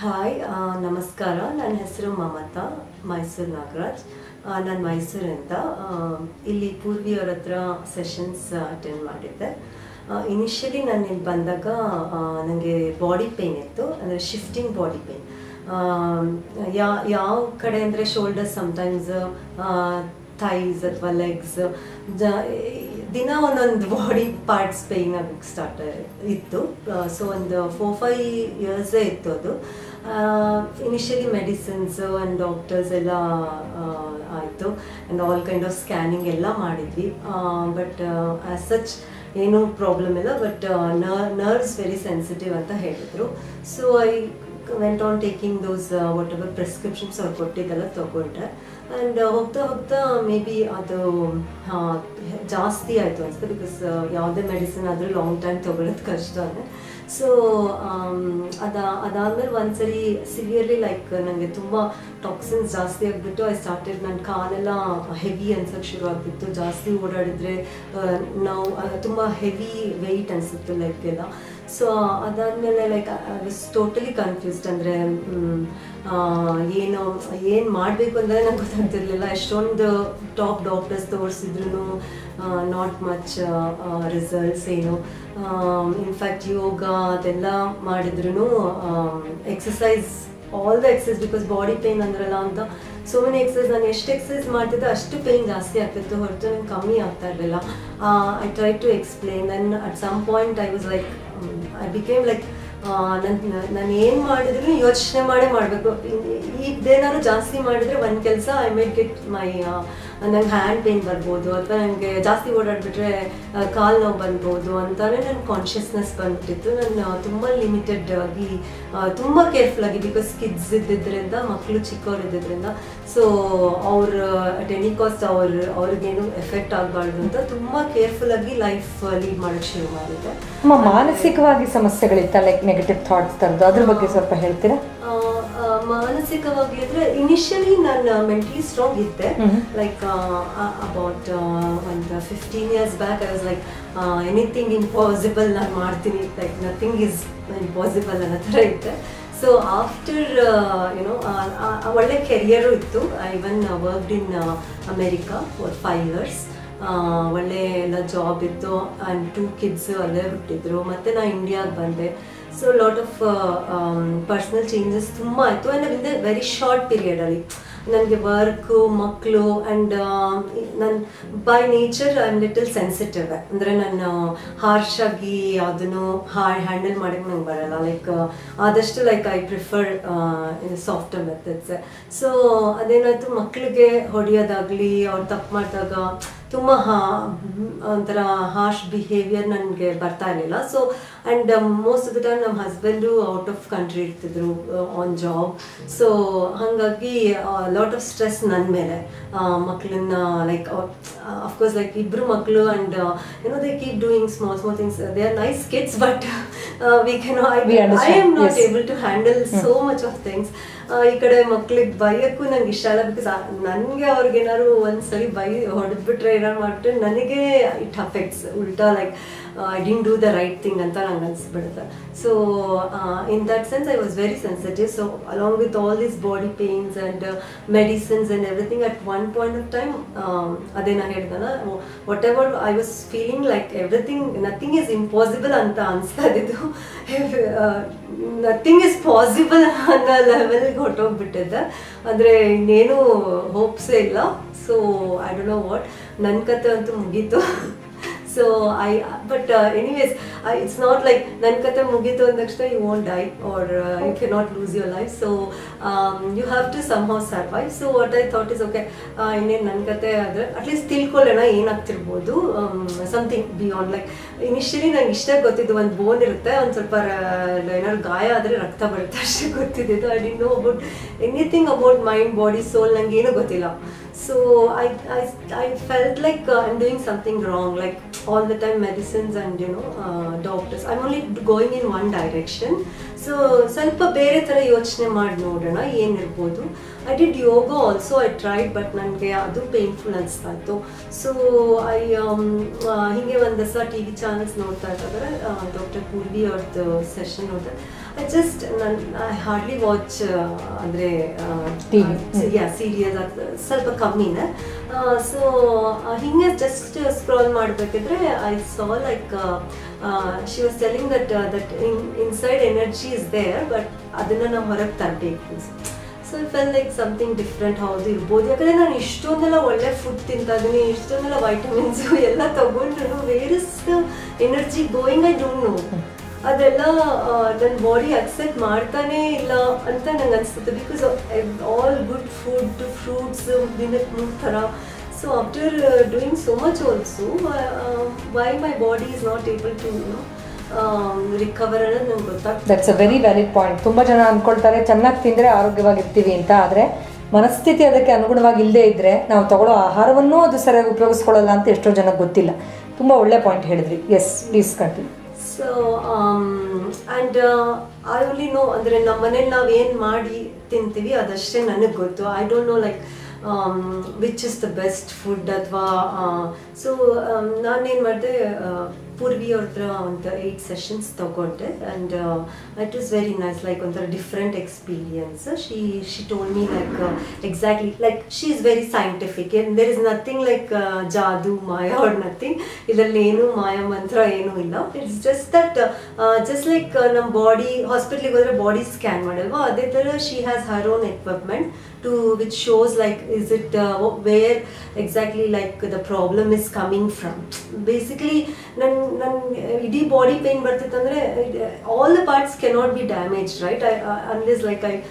Hi ಆ, ನಮಸ್ಕಾರ ನನ್ನ ಹೆಸರು ಮಮತಾ ಮೈಸೂರು ನಾಗರಾಜ್ ನಾನು ಮೈಸೂರಿಂದ ಆ, ಇಲ್ಲಿ ಪೂರ್ವಿಯವ್ರ ಹತ್ರ ಸೆಷನ್ಸ್ ಅಟೆಂಡ್ ಮಾಡಿದ್ದೆ ಇನಿಷಿಯಲಿ ನಾನು ಇಲ್ಲಿ ಬಂದಾಗ ನನಗೆ ಬಾಡಿ ಪೇಯ್ನ್ ಇತ್ತು ಅಂದರೆ ಶಿಫ್ಟಿಂಗ್ ಬಾಡಿ ಪೇಯ್ನ್ ಯಾ ಯಾವ ಕಡೆ ಅಂದರೆ ಶೋಲ್ಡರ್ಸ್ ಸಮಟೈಮ್ಸ್ ಥೈಸ್ ಅಥವಾ ಲೆಗ್ಸ್ ದಿನ ಒಂದೊಂದು ಬಾಡಿ ಪಾರ್ಟ್ಸ್ ಪೇಯ್ನ್ ಆಗಕ್ಕೆ ಸ್ಟಾರ್ಟ್ ಇತ್ತು ಸೊ ಒಂದು ಫೋರ್ ಫೈವ್ ಇಯರ್ಸೇ ಇತ್ತು ಅದು ಇನಿಷಿಯಲಿ ಮೆಡಿಸಿನ್ಸ್ ಆ್ಯಂಡ್ ಡಾಕ್ಟರ್ಸ್ ಎಲ್ಲ ಆಯಿತು and all kind of scanning ಎಲ್ಲ ಮಾಡಿದ್ವಿ ಬಟ್ ಆ್ಯಸ್ ಸಚ್ ಏನೂ ಪ್ರಾಬ್ಲಮ್ ಇಲ್ಲ ಬಟ್ ನರ್ವ್ಸ್ ವೆರಿ ಸೆನ್ಸಿಟಿವ್ ಅಂತ ಹೇಳಿದರು so I went on taking those whatever prescriptions ಅವ್ರು ಕೊಟ್ಟಿದ್ದೆಲ್ಲ ತೊಗೊಂಡೆ ಆ್ಯಂಡ್ ಹೋಗ್ತಾ ಹೋಗ್ತಾ ಮೇ ಬಿ ಅದು ಆ, ಜಾಸ್ತಿ ಆಯಿತು ಅನಿಸುತ್ತೆ ಬಿಕಾಸ್ ಯಾವುದೇ ಮೆಡಿಸಿನ್ ಆದರೂ ಲಾಂಗ್ ಟೈಮ್ ತೊಗೊಳೋದು ಕಷ್ಟನೇ ಸೊ ಅದ ಅದಾದ್ಮೇಲೆ ಒಂದ್ಸರಿ ಸಿವಿಯರ್ಲಿ ಲೈಕ್ ನನಗೆ ತುಂಬ ಟಾಕ್ಸಿನ್ಸ್ ಜಾಸ್ತಿ ಆಗಿಬಿಟ್ಟು ಐ ಸ್ಟಾರ್ಟೆಡ್ ನನ್ನ ಕಾಲೆಲ್ಲ ಹೆವಿ ಅನ್ಸೋಕ್ಕೆ ಶುರು ಆಗ್ಬಿಟ್ಟು ಜಾಸ್ತಿ ಓಡಾಡಿದ್ರೆ ನಾವು ತುಂಬ ಹೆವಿ ವೆಯ್ಟ್ ಅನಿಸುತ್ತೆ ಲೈಕ್ ಎಲ್ಲ ಸೊ ಅದಾದಮೇಲೆ like I was totally confused ಅಂದರೆ ಏನು ಏನು ಮಾಡಬೇಕು ಅಂದರೆ ನಂಗೆ ಗೊತ್ತಾಗ್ತಿರ್ಲಿಲ್ಲ ಎಷ್ಟೊಂದು ಟಾಪ್ ಡಾಕ್ಟರ್ಸ್ ತೋರಿಸಿದ್ರು ನಾಟ್ ಮಚ್ ರಿಸಲ್ಟ್ಸ್ ಏನು ಇನ್ಫ್ಯಾಕ್ಟ್ ಯೋಗ ಅದೆಲ್ಲ ಮಾಡಿದ್ರು exercise all the exercise because body pain ಅಂದ್ರಲ್ಲ ಅಂತ ಸೊ ಮೆನಿ ಎಕ್ಸಸೈಸ್ ನಾನು ಎಷ್ಟು ಎಕ್ಸಸೈಸ್ ಮಾಡ್ತಿದ್ದೆ ಅಷ್ಟು ಪೇನ್ ಜಾಸ್ತಿ ಆಗ್ತಿತ್ತು ಹೊರತು ನಂಗೆ ಕಮ್ಮಿ ಆಗ್ತಾ ಇರಲಿಲ್ಲ I try to explain then at some point I was like I became like ನನ್ನ ನಾನು ಏನು ಮಾಡಿದ್ರು ಯೋಚನೆ ಮಾಡೇ ಮಾಡಬೇಕು ಇದೇನಾದ್ರು ಜಾಸ್ತಿ ಮಾಡಿದ್ರೆ ಒಂದು ಕೆಲಸ ಐ ಮೇಡ್ ಗೆಟ್ ಮೈ ನಂಗೆ ಹ್ಯಾಂಡ್ ಪೇನ್ ಬರ್ಬೋದು ಅಥವಾ ನನಗೆ ಜಾಸ್ತಿ ಓಡಾಡ್ಬಿಟ್ರೆ ಕಾಲು ನೋವು ಬರ್ಬೋದು ಅಂತಾನೆ ನನ್ನ ಕಾನ್ಷಿಯಸ್ನೆಸ್ ಬಂದ್ಬಿಟ್ಟಿತ್ತು ನಾನು ತುಂಬ ಲಿಮಿಟೆಡ್ ಆಗಿ ತುಂಬ ಕೇರ್ಫುಲ್ ಆಗಿ ಬಿಕಾಸ್ ಕಿಡ್ಸ್ ಇದ್ದಿದ್ದರಿಂದ ಮಕ್ಕಳು ಚಿಕ್ಕವ್ರು ಇದ್ದಿದ್ದರಿಂದ ಸೊ ಅವ್ರ ಅಟ್ ಎನಿ ಕಾಸ್ಟ್ ಅವ್ರ ಅವ್ರಿಗೇನು ಎಫೆಕ್ಟ್ ಆಗಬಾರ್ದು ಅಂತ ತುಂಬ ಕೇರ್ಫುಲ್ ಆಗಿ ಲೈಫ್ ಲೀಡ್ ಮಾಡೋಕ್ಕೆ ಶುರು ಮಾಡಿದ್ದೆ ಅಮ್ಮ ಮಾನಸಿಕವಾಗಿ ಸಮಸ್ಯೆಗಳಿತ್ತ ಲೈಕ್ ನೆಗೆಟಿವ್ ಥಾಟ್ಸ್ ತರದು ಅದ್ರ ಬಗ್ಗೆ ಸ್ವಲ್ಪ ಹೇಳ್ತೀರಾ ಆ, ಆ, ಮಾನಸಿಕವಾಗಿ ಅಂದ್ರೆ ಇನಿಷಿಯಲಿ ನಾನು ಮೆಂಟಲಿ ಸ್ಟ್ರಾಂಗ್ ಇದ್ದೆ ಹ್ಮ್. ಲೈಕ್ ಅಬೌಟ್ ಒಂದು fifteen years back I was like anything impossible ನಾನು ಮಾಡ್ತೀನಿ ಲೈಕ್ ನಥಿಂಗ್ ಇಸ್ ಇಂಪಾಸಿಬಲ್ ಅನ್ನೋ ಥರ ಇದ್ದೆ ಸೊ ಆಫ್ಟರ್ ಯುನೋ ಒಳ್ಳೆ ಕೆರಿಯರು ಇತ್ತು I even worked in America for five years ಒಳ್ಳೆ ಎಲ್ಲ ಜಾಬ್ ಇತ್ತು ಆ್ಯಂಡ್ ಟೂ ಕಿಡ್ಸ್ ಅಲ್ಲೇ ಹುಟ್ಟಿದ್ರು ಮತ್ತೆ ನಾನು ಇಂಡಿಯಾಗೆ ಬಂದೆ so lot of personal changes ತುಂಬ ಆಯಿತು and within the very short ಪೀರಿಯಡಲ್ಲಿ ನನಗೆ ವರ್ಕು ಮಕ್ಕಳು ಆ್ಯಂಡ್ ನನ್ನ by nature I am little sensitive ಅಂದರೆ ನಾನು ಹಾರ್ಶ್ ಆಗಿ ಯಾವುದನ್ನು ಹಾ ಹ್ಯಾಂಡಲ್ ಮಾಡೋಕ್ಕೆ ನಂಗೆ ಬರಲ್ಲ ಲೈಕ್ ಆದಷ್ಟು like I prefer soft methods so ಅದೇನಾಯ್ತು ಮಕ್ಕಳಿಗೆ ಹೊಡೆಯೋದಾಗಲಿ ಅವ್ರು ತಪ್ಪು ಮಾಡಿದಾಗ ತುಂಬ ಹಾ ಒಂಥರ ಹಾರ್ಶ್ ಬಿಹೇವಿಯರ್ ನನಗೆ ಬರ್ತಾ ಇರಲಿಲ್ಲ so and most of the time ನಮ್ಮ ಹಸ್ಬೆಂಡು ಔಟ್ ಆಫ್ ಕಂಟ್ರಿ ಇರ್ತಿದ್ರು ಆನ್ ಜಾಬ್ ಸೊ ಹಾಗಾಗಿ ಲಾಟ್ ಆಫ್ ಸ್ಟ್ರೆಸ್ ನನ್ನ ಮೇಲೆ ಮಕ್ಕಳನ್ನ ಲೈಕ್ ಅಫ್ಕೋರ್ಸ್ ಲೈಕ್ ಇಬ್ಬರು ಮಕ್ಕಳು ಆ್ಯಂಡ್ ಏನೋ they keep doing small small things they are nice kids but we can I We I understand, am not yes. Able to handle so much of things ಈ ಕಡೆ ಮಕ್ಳಿಗೆ ಬೈಯಕ್ಕೂ ನಂಗೆ ಇಷ್ಟ ಇಲ್ಲ because ನನಗೆ ಅವ್ರಿಗೇನಾದ್ರು ಒಂದ್ಸರಿ ಬೈ ಹೊಡೆದ್ಬಿಟ್ರೆ ಏನಾರು ಮಾಡಿಬಿಟ್ರೆ ನನಗೆ ಇಟ್ ಅಫೆಕ್ಟ್ಸ್ ಉಲ್ಟಾ like I didn't do the right thing ಅಂತ ನಂಗೆ ಅನಿಸ್ಬಿಡುತ್ತೆ so in that sense I was very sensitive so along with all these body pains and medicines and everything at one point of time ಅದೇ ನಾ ಹೇಳ್ದಲ್ಲ whatever I was feeling like everything nothing is impossible ಅಂತ ಅನಿಸ್ತಾ ಇದ್ದಿದ್ದು nothing is possible ಅನ್ನೋ ಲೆವೆಲ್ಗೆ ಹೊಟ್ಟೋಗ್ಬಿಟ್ಟಿದ್ದೆ ಅಂದರೆ ಇನ್ನೇನು ಹೋಪ್ಸೇ ಇಲ್ಲ so I don't know what ನನ್ನ ಕತೆ ಅಂತೂ ಮುಗೀತು so I but anyways it's not like ನನ್ನ ಕತೆ ಮುಗೀತು ಅಂದ ತಕ್ಷಣ you want die are you ಕೆ not lose your life so you have to somehow survive so what I thought is okay ಇನ್ನೇನು ನನ್ನ ಕತೆ ಆದರೆ ಅಟ್ಲೀಸ್ಟ್ ತಿಳ್ಕೊಳ್ಳೋಣ ಏನಾಗ್ತಿರ್ಬೋದು ಸಮಥಿಂಗ್ ಬಿಯಾನ್ಡ್ ಲೈಕ್ ಇನಿಷಿಯಲಿ ನಂಗೆ ಇಷ್ಟೇ ಗೊತ್ತಿದ್ದು ಒಂದು ಬೋನ್ ಇರುತ್ತೆ ಒಂದು ಸ್ವಲ್ಪ ರ- ಏನಾದ್ರು ಗಾಯ ಆದರೆ ರಕ್ತ ಬರುತ್ತೆ ಅಷ್ಟೇ ಗೊತ್ತಿದ್ದು ಐ ಡಿ know about anything about mind body soul ನಂಗೆ ಏನೂ ಗೊತ್ತಿಲ್ಲ so I I I felt like I am doing something wrong like all the time medicines and you know doctors I am only going in one direction so ಸ್ವಲ್ಪ ಬೇರೆ ಥರ ಯೋಚನೆ ಮಾಡಿ ನೋಡೋಣ ಏನಿರ್ಬೋದು I did yoga also I tried but ನನಗೆ ಅದು painful ಅನಿಸ್ತಾ ಇತ್ತು ಸೊ ಐ ಹೀಗೆ ಒಂದು ದಿವಸ ಟಿ ವಿ ಚಾನಲ್ಸ್ ನೋಡ್ತಾ ಇದ್ದಾರೆ ಡಾಕ್ಟರ್ ಪೂರ್ವಿ ಅವ್ರದ್ದು ಸೆಷನ್ ನೋಡಿದೆ ಐ ಜಸ್ಟ್ ನನ್ ಐ ಹಾರ್ಡ್ಲಿ ವಾಚ್ ಅಂದರೆ TV. ಯಾ ಸೀರಿಯಸ್ ಸ್ವಲ್ಪ ಕಮ್ಮಿನೇ ಸೊ ಹಿಂಗೆ ಜಸ್ಟ್ ಸ್ಕ್ರಾಲ್ ಮಾಡಬೇಕಿದ್ರೆ I saw like she was telling that that in inside energy is there but ಅದನ್ನು ನಾವು ಹೊರಗೆ ತರಬೇಕು so I felt like something different ಹೌದು ಇರ್ಬೋದು ಯಾಕಂದರೆ ನಾನು ಇಷ್ಟೊಂದೆಲ್ಲ ಒಳ್ಳೆ ಫುಡ್ ತಿಂತಾ ಇದ್ದೀನಿ ಇಷ್ಟೊಂದೆಲ್ಲ ವೈಟಮಿನ್ಸು ಎಲ್ಲ ತಗೊಂಡ್ರು where is the energy going I don't know ಅದೆಲ್ಲ ನನ್ನ ಬಾಡಿ ಅಕ್ಸೆಪ್ಟ್ ಮಾಡ್ತಾನೇ ಇಲ್ಲ ಅಂತ ನಂಗೆ ಅನಿಸುತ್ತೆ because all good food fruits ದಿನಕ್ಕೆ ಮೂರು ಥರ so after doing so much also why my body is not able to recover ಅನ್ನೋದು ನಂಗೆ ಗೊತ್ತಾಗ್ತದೆ that's a very valid point ತುಂಬ ಜನ ಅಂದ್ಕೊಳ್ತಾರೆ ಚೆನ್ನಾಗಿ ತಿಂದರೆ ಆರೋಗ್ಯವಾಗಿರ್ತೀವಿ ಅಂತ ಆದರೆ ಮನಸ್ಥಿತಿ ಅದಕ್ಕೆ ಅನುಗುಣವಾಗಿ ಇಲ್ಲದೆ ಇದ್ದರೆ ನಾವು ತಗೊಳ್ಳೋ ಆಹಾರವನ್ನೂ ಅದು ಸರಿಯಾಗಿ ಉಪಯೋಗಿಸ್ಕೊಳ್ಳಲ್ಲ ಅಂತ ಎಷ್ಟೋ ಜನಕ್ಕೆ ಗೊತ್ತಿಲ್ಲ ತುಂಬ ಒಳ್ಳೆ ಪಾಯಿಂಟ್ ಹೇಳಿದ್ರಿ yes please continue so and I only know ಅಂದರೆ ನಮ್ಮ ಮನೇಲಿ ನಾವು ಏನು ಮಾಡಿ ತಿಂತೀವಿ ಅದಷ್ಟೇ ನನಗೆ ಗೊತ್ತು I don't know like which is the best food ಅಥವಾ ಸೊ ನಾನೇನು ಮಾಡಿದೆ ಪೂರ್ವಿ ಅವ್ರ ಹತ್ರ ಒಂದು ಏಯ್ಟ್ ಸೆಷನ್ಸ್ ತಗೊಂಡೆ and it was very nice like ಒಂಥರ different experience she she told me like exactly like she is very scientific there is nothing like ಜಾದು ಮಾಯ ಆರ್ ನಥಿಂಗ್ ಇದರಲ್ಲಿ ಏನು ಮಾಯ ಮಂತ್ರ ಏನೂ ಇಲ್ಲ it's just that just like ನಮ್ಮ ಬಾಡಿ ಹಾಸ್ಪಿಟ್ಲಿಗೆ ಹೋದ್ರೆ ಬಾಡಿ ಸ್ಕ್ಯಾನ್ ಮಾಡಲ್ವಾ ಅದೇ ಥರ she has her own equipment to which shows like is it uh, wh- where exactly like the problem is coming from basically ನನ್ನ ನನ್ನ ಇಡೀ ಬಾಡಿ ಪೇನ್ ಬರ್ತಿತ್ತಂದ್ರೆ all the parts cannot be damage right I unless like I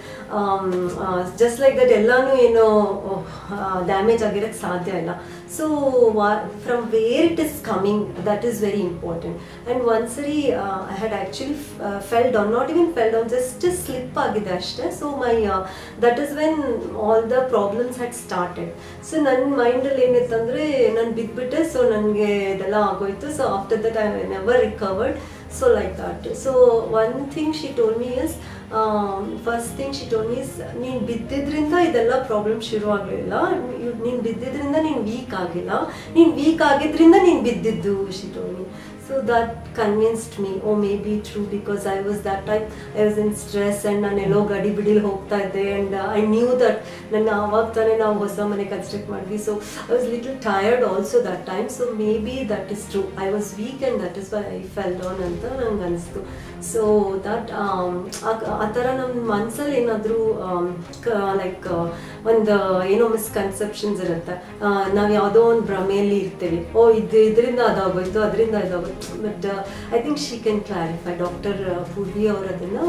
just like that ಎಲ್ಲಾನು ಏನೋ damage ಆಗಿರೋಕ್ಕೆ ಸಾಧ್ಯ ಇಲ್ಲ so from where it is coming that is very important and ಒಂದ್ಸರಿ I had actually fell down not even fell down just slip ಆಗಿದೆ ಅಷ್ಟೇ so my that is when all the problems had started so ನನ್ನ ಮೈಂಡಲ್ಲಿ ಏನಿತ್ತಂದರೆ ನಾನು ಬಿದ್ದುಬಿಟ್ಟೆ so ನನಗೆ ಇದೆಲ್ಲ ಆಗೋಯ್ತು so after that I never recovered so like that so one thing she told me is first thing she told me is ನೀನು ಬಿದ್ದಿದ್ರಿಂದ ಇದೆಲ್ಲ ಪ್ರಾಬ್ಲಮ್ ಶುರು ಆಗಲಿಲ್ಲ ನೀನು ಬಿದ್ದಿದ್ರಿಂದ ನೀನು ವೀಕ್ ಆಗಿಲ್ಲ ನೀನು ವೀಕ್ ಆಗಿದ್ರಿಂದ ನೀನು ಬಿದ್ದಿದ್ದು she told me so that convinced me oh maybe true because I was that time I was in stress and ನಾನು ಎಲ್ಲೋ ಗಡಿ ಬಿಡಿಲಿ ಹೋಗ್ತಾ ಇದ್ದೆ ಆ್ಯಂಡ್ ಐ ನ್ಯೂ ದಟ್ ನನ್ನ ಆವಾಗ ತಾನೇ ನಾವು ಹೊಸ ಮನೆ ಕನ್ಸ್ಟ್ರಕ್ಟ್ ಮಾಡಿದ್ವಿ so I was little tired also that time so maybe that is true I was weak and that is why I fell down ಅಂತ ನಂಗೆ ಅನಿಸ್ತು ಸೊ ದಟ್ ಆ ಥರ ನಮ್ಮ ಮನಸ್ಸಲ್ಲಿ ಏನಾದರೂ ಲೈಕ್ ಒಂದು ಏನೋ ಮಿಸ್ಕನ್ಸೆಪ್ಷನ್ಸ್ ಇರುತ್ತೆ ನಾವು ಯಾವುದೋ ಒಂದು ಭ್ರಮೆಯಲ್ಲಿ ಇರ್ತೇವೆ ಓ ಇದು ಇದರಿಂದ ಅದಾಗೋಯ್ತು ಅದರಿಂದ ಇದಾಗೋಯ್ತು but I think she can clarify doctor Purvi ಅವರು ಅದನ್ನು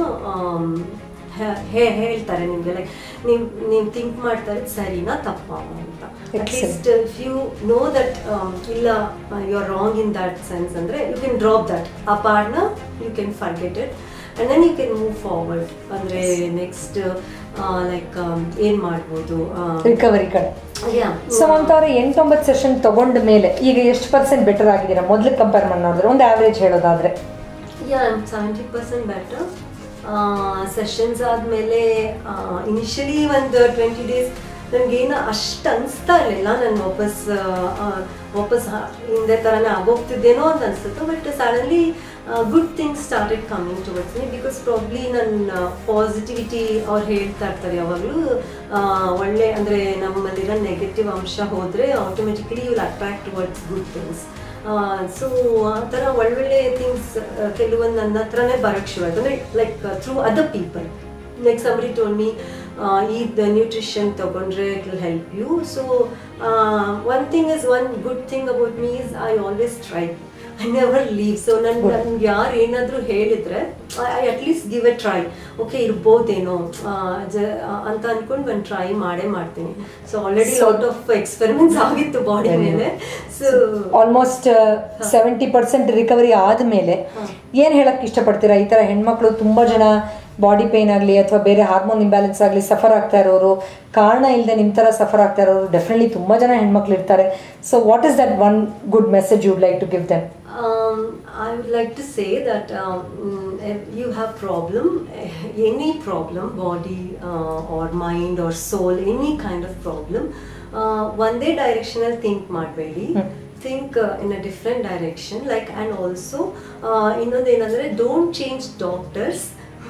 ಹೇಳ್ತಾರೆ ನಿಮಗೆ ಲೈಕ್ ನೀವು ನೀವು ಥಿಂಕ್ ಮಾಡ್ತಾ ಇರೋದು ಸರಿನಾ ತಪ್ಪ ಅಂತ at least if you know that ಇಲ್ಲ you are wrong in that sense ಅಂದರೆ ಯು ಕ್ಯಾನ್ ಡ್ರಾಪ್ ದಟ್ ಆ ಪಾರ್ಟ್ನ you can forget it and then you can move forward ಅಂದರೆ ನೆಕ್ಸ್ಟ್ ಲೈಕ್ ಏನು ಮಾಡ್ಬೋದು ರಿಕವರಿ ಕಡೆ ಯಾ ಸೊ ಅವ್ರ ಎಂಟೊಂಬತ್ತು ಸೆಷನ್ ತಗೊಂಡ ಮೇಲೆ ಈಗ ಎಷ್ಟು ಪರ್ಸೆಂಟ್ ಬೆಟರ್ ಆಗಿದ್ದೀರಾ ಮೊದಲು ಕಂಪೇರ್ ಮಾಡಿ ನೋಡಿದ್ರೆ ಒಂದು ಆವ್ರೇಜ್ ಹೇಳೋದಾದ್ರೆ yeah seventy percent better sessions ಆದಮೇಲೆ ಇನಿಷಿಯಲಿ ಒಂದು ಟ್ವೆಂಟಿ ಡೇಸ್ ನನಗೇನು ಅಷ್ಟು ಅನಿಸ್ತಾ ಇರಲಿಲ್ಲ ನಾನು ವಾಪಸ್ ಆ, ವಾಪಸ್ ಹ- ಹಿಂದೆ ಥರನೇ ಆಗೋಗ್ತಿದ್ದೇನೋ ಅಂತ ಅನಿಸ್ತು but suddenly good things started coming towards me because probably ನನ್ನ ಪಾಸಿಟಿವಿಟಿ ಅವ್ರು ಹೇಳ್ತಾ ಇರ್ತಾರೆ ಯಾವಾಗಲೂ ಒಳ್ಳೆ ಅಂದರೆ ನಮ್ಮಲ್ಲಿರೋ ನೆಗೆಟಿವ್ ಅಂಶ ಹೋದರೆ automatically will attract towards good things so ಆ ಥರ ಒಳ್ಳೊಳ್ಳೆ ಥಿಂಗ್ಸ್ ಕೆಲವೊಂದು ನನ್ನ ಹತ್ರನೇ ಬರೋಕ್ಕೆ ಶುರು ಆಯ್ತು ಅಂದರೆ like through other people like somebody told me ಈ ನ್ಯೂಟ್ರಿಷನ್ ತಗೊಂಡ್ರೆ it will help you so one thing is one good thing about me is I always try I never leave so ನನ್ಗೆ ನನ್ಗೆ ಯಾರು ಏನಾದರೂ ಹೇಳಿದರೆ I at least give a try okay ಇರ್ಬೋದೇನೋ ಆ, ಜ- ಆ, ಅಂತ ಅಂದ್ಕೊಂಡು ಒಂದು ಟ್ರೈ ಮಾಡೇ ಮಾಡ್ತೀನಿ so already So- lot of experiments ಆಗಿತ್ತು ಬಾಡಿ Very ಮೇಲೆ so almost seventy percent recovery ಆದಮೇಲೆ ಏನು ಹೇಳಕ್ಕೆ ಇಷ್ಟಪಡ್ತೀರಾ ಈ ಥರ ಹೆಣ್ಮಕ್ಳು ತುಂಬ ಜನ ಬಾಡಿ ಪೇನ್ ಆಗಲಿ ಅಥವಾ ಬೇರೆ ಹಾರ್ಮೋನ್ ಇಂಬ್ಯಾಲೆನ್ಸ್ ಆಗಲಿ ಸಫರ್ ಆಗ್ತಾ ಇರೋರು ಕಾರಣ ಇಲ್ಲದೆ ನಿಮ್ಮ ಥರ ಸಫರ್ ಆಗ್ತಾ ಇರೋರು ಡೆಫಿನೆಟ್ಲಿ ತುಂಬ ಜನ ಹೆಣ್ಮಕ್ಳು ಇರ್ತಾರೆ so what is that one good message you'd like to give them Um, I would like to say that um, mm, if you have problem, any problem, body uh, or mind or soul, any kind of problem, uh, one day directional think ಮಾಡಬೇಡಿ think uh, in a different direction like and also uh, ಇನ್ನೊಂದು ಏನಂದ್ರೆ don't change doctors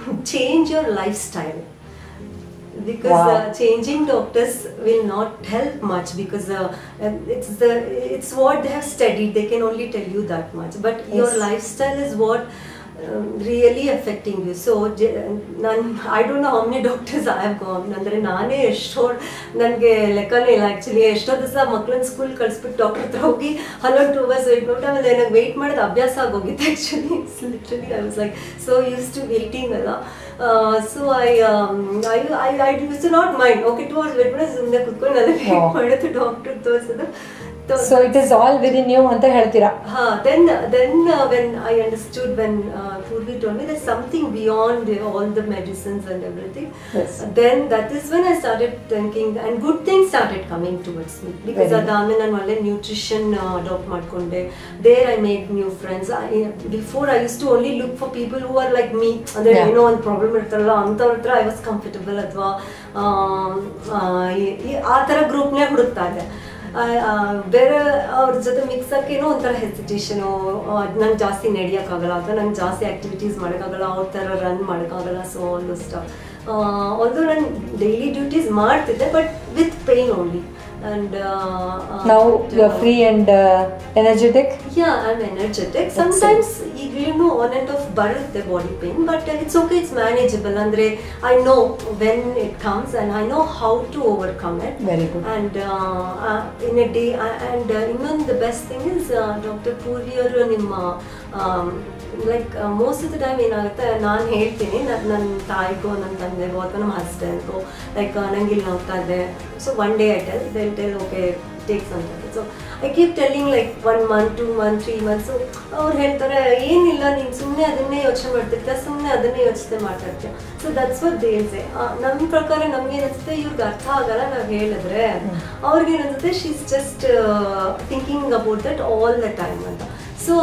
change your lifestyle because Wow. uh, changing doctors will not help much because uh, uh, it's the it's what they have studied they can only tell you that much but your Yes. lifestyle is what um, really affecting you so ನಾನು I don't know how many doctors I have gone ಅಂದರೆ ನಾನೇ ಎಷ್ಟೋ ನನಗೆ ಲೆಕ್ಕನೇ ಇಲ್ಲ actually ಎಷ್ಟೋ ದಿವಸ ಮಕ್ಳನ್ನ ಸ್ಕೂಲ್ ಕಳಿಸ್ಬಿಟ್ಟು ಡಾಕ್ಟರ್ ಹತ್ರ ಹೋಗಿ ಹನ್ನೊಂದು ಟೂ ಅವರ್ಸ್ ವೆಯ್ಟ್ ಮಾಡ್ಬಿಟ್ಟು ಆಮೇಲೆ ನನಗೆ ವೆಯ್ಟ್ ಮಾಡೋದು ಅಭ್ಯಾಸ ಆಗೋಗಿತ್ತು actually literally I was like so used to waiting ಅಲ್ಲ so I I I I used to not mind okay two hours wait ಮಾಡಿ ಸುಮ್ಮನೆ ಕುತ್ಕೊಂಡು ನನಗೆ Oh. ವೆಯ್ಟ್ ಮಾಡೋದು ಡಾಕ್ಟರ್ ತೋರಿಸೋದು so it is all within you ಅಂತ ಹೇಳ್ತೀರಾ Ha, then then uh, when I understood when uh, Purvi told me there's something beyond uh, all the medicines and everything, Yes. then that is when I started thinking and good things started coming towards me because Very ಅದಾದ್ಮೇಲೆ ನಾನು ಒಳ್ಳೆ nutrition adapt ಮಾಡ್ಕೊಂಡೆ there I made new friends before I used to only look for people who are like me ಅಂದ್ರೆ Yeah. ಏನೋ ಒಂದು problem ಇರ್ತಾರಲ್ಲ ಅಂಥವ್ರ ಹತ್ರ ಐ ವಾಸ್ ಕಂಫರ್ಟಬಲ್ ಅಥವಾ ಆ ಥರ ಗ್ರೂಪ್ನೇ ಹುಡುಕ್ತಾ ಇದ್ದೆ ಆ, ಆ, ಬೇರೆ ಅವ್ರ ಜೊತೆ ಮಿಕ್ಸ್ ಏನೋ ಒಂಥರ ಹೆಸಿಟೇಷನು ನಂಗೆ ಜಾಸ್ತಿ ನಡೆಯೋಕ್ಕಾಗಲ್ಲ ಅಥವಾ ನಂಗೆ ಜಾಸ್ತಿ ಆ್ಯಕ್ಟಿವಿಟೀಸ್ ಮಾಡೋಕ್ಕಾಗಲ್ಲ ಅವ್ರ ಥರ ರನ್ ಮಾಡೋಕ್ಕಾಗಲ್ಲ ಸೊ ಆಲ್ ದೋ ಸ್ಟಫ್ ಒಂದು ನಾನು ಡೈಲಿ ಡ್ಯೂಟೀಸ್ ಮಾಡ್ತಿದ್ದೆ but with pain only and ನಾವು free and energetic Yeah, I'm energetic. Sometimes ಈಗಲೂ ಆನ್ ಆ್ಯಂಡ್ ಆಫ್ ಬರುತ್ತೆ body pain but it's okay it's manageable ಅಂದರೆ I know when it comes and I know how to overcome it very good and in a day and ಇನ್ನೊಂದು best thing is doctor ಪೂರಿಯವರು ನಿಮ್ಮ like most of the time ಏನಾಗುತ್ತೆ ನಾನು ಹೇಳ್ತೀನಿ ನನ್ನ ನನ್ನ ತಾಯಿಗೋ ನನ್ನ ತಂದೆಗೋ ಅಥವಾ ನಮ್ಮ ಹಸ್ಬೆಂಡ್ಗೋ ಲೈಕ್ ನಂಗೆ ಇಲ್ಲಿ ನೋಡ್ತಾ ಇದ್ದೆ so one day I tell they'll tell okay takes ಅಂತ so I keep telling like one month two month three months ಅವ್ರು ಹೇಳ್ತಾರೆ ಏನಿಲ್ಲ ನೀನು ಸುಮ್ಮನೆ ಅದನ್ನೇ ಯೋಚನೆ ಮಾಡ್ತಿರ್ತೀಯ ಸುಮ್ಮನೆ ಅದನ್ನೇ ಯೋಚನೆ ಮಾಡ್ತಿರ್ತೀಯ ಸೊ ದಟ್ಸ್ ವಾಟ್ ದೇಲ್ಸೆ ನಮ್ಮ ಪ್ರಕಾರ ನಮ್ಗೆ ಏನಿಸುತ್ತೆ ಇವ್ರಿಗೆ ಅರ್ಥ ಆಗಲ್ಲ ನಾವು ಹೇಳಿದ್ರೆ ಅವ್ರಿಗೆ ಏನನ್ಸುತ್ತೆ she's just thinking about that all the time ಅಂತ ಸೊ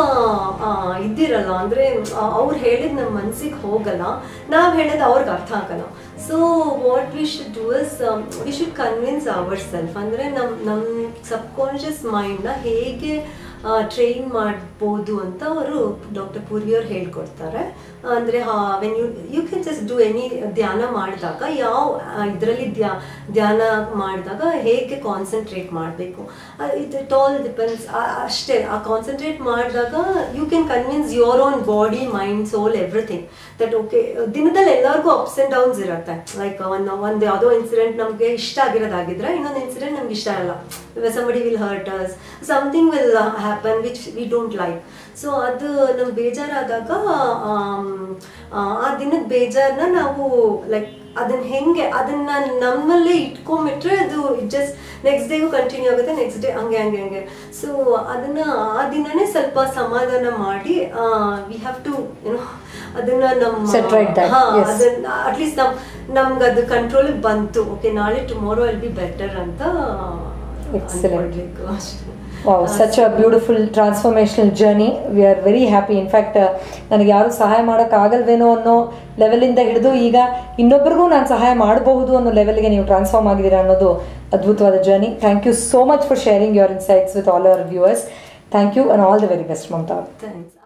ಇದ್ದಿರಲ್ಲ ಅಂದರೆ ಅವ್ರು ಹೇಳಿದ್ ನಮ್ಮ ಮನ್ಸಿಗೆ ಹೋಗಲ್ಲ ನಾವು ಹೇಳೋದು ಅವ್ರಿಗೆ ಅರ್ಥ ಆಗಲ್ಲ so what we should do is we should convince ourself ಅಂದರೆ ನಮ್ಮ ನಮ್ಮ ಸಬ್ಕಾನ್ಷಿಯಸ್ ಮೈಂಡ್ನ ಹೇಗೆ ಟ್ರೈನ್ ಮಾಡ್ಬೋದು ಅಂತ ಅವರು ಡಾಕ್ಟರ್ ಪೂರ್ವಿ ಅವ್ರು ಹೇಳ್ಕೊಡ್ತಾರೆ ಅಂದರೆ when you you can just do any ಧ್ಯಾನ ಮಾಡಿದಾಗ ಯಾವ ಇದರಲ್ಲಿ ಧ್ಯ ಧ್ಯಾನ ಮಾಡಿದಾಗ ಹೇಗೆ ಕಾನ್ಸಂಟ್ರೇಟ್ ಮಾಡಬೇಕು ಇಟ್ ಇಟ್ ಆಲ್ ಡಿಪೆಂಡ್ಸ್ ಅಷ್ಟೇ ಆ ಕಾನ್ಸಂಟ್ರೇಟ್ ಮಾಡಿದಾಗ you can convince your own body mind soul everything that okay ದಿನದಲ್ಲಿ ಎಲ್ಲರಿಗೂ ಅಪ್ಸ್ ಆ್ಯಂಡ್ ಡೌನ್ಸ್ ಇರುತ್ತೆ ಲೈಕ್ ಒಂದು ಒಂದು ಯಾವುದೋ ಇನ್ಸಿಡೆಂಟ್ ನಮಗೆ ಇಷ್ಟ ಆಗಿರೋದಾಗಿದ್ರೆ ಇನ್ನೊಂದು ಇನ್ಸಿಡೆಂಟ್ ನಮ್ಗೆ ಇಷ್ಟ ಆಗಲ್ಲ somebody will hurt us something will uh, happen which we don't like so ಅದು ನಮ್ಗೆ ಬೇಜಾರಾದಾಗ ಆಮ್, ಆ ಆ ದಿನದ ಬೇಜಾರನ್ನ ನಾವು ಲೈಕ್ ಅದನ್ನ ಹೆಂಗೆ ಅದನ್ನ ನಮ್ಮಲ್ಲೇ ಇಟ್ಕೊಂಡ್ಬಿಟ್ರೆ ಅದು ಜಸ್ಟ್ ನೆಕ್ಸ್ಟ್ ಡೇಗೂ ಕಂಟಿನ್ಯೂ ಆಗುತ್ತೆ ನೆಕ್ಸ್ಟ್ ಡೇ ಹಂಗೆ ಹಂಗೆ ಹಂಗೆ ಸೊ ಅದನ್ನ ಆ ದಿನನೇ ಸ್ವಲ್ಪ ಸಮಾಧಾನ ಮಾಡಿ ವಿ ಹ್ಯಾವ್ ಟು ಏನೋ ಅದನ್ನ Set right ನಮ್ಮ that, ಹಾ yes. ಅದನ್ನ ಅಟ್ಲೀಸ್ಟ್ ನಮ್ ನಮ್ಗೆ ಅದು ಕಂಟ್ರೋಲ್ ಬಂತು ಓಕೆ ನಾಳೆ ಟುಮಾರೋ ವಿಲ್ ಬಿ ಬೆಟರ್ ಅಂತ Excellent. ಅನ್ಕೊಳ್ಬೇಕು ಅಷ್ಟೇ wow such a beautiful transformational journey we are very happy in fact ನನಗೆ ಯಾರು ಸಹಾಯ ಮಾಡೋಕ್ಕಾಗಲ್ವೇನೋ ಅನ್ನೋ ಲೆವೆಲಿಂದ ಹಿಡಿದು ಈಗ ಇನ್ನೊಬ್ಬರಿಗೂ ನಾನು ಸಹಾಯ ಮಾಡಬಹುದು ಅನ್ನೋ ಲೆವೆಲ್ಗೆ ನೀವು ಟ್ರಾನ್ಸ್ಫಾರ್ಮ್ ಆಗಿದ್ದೀರಾ ಅನ್ನೋದು ಅದ್ಭುತವಾದ journey thank you so much for sharing your insights with all our viewers thank you and all the very best Mamata thanks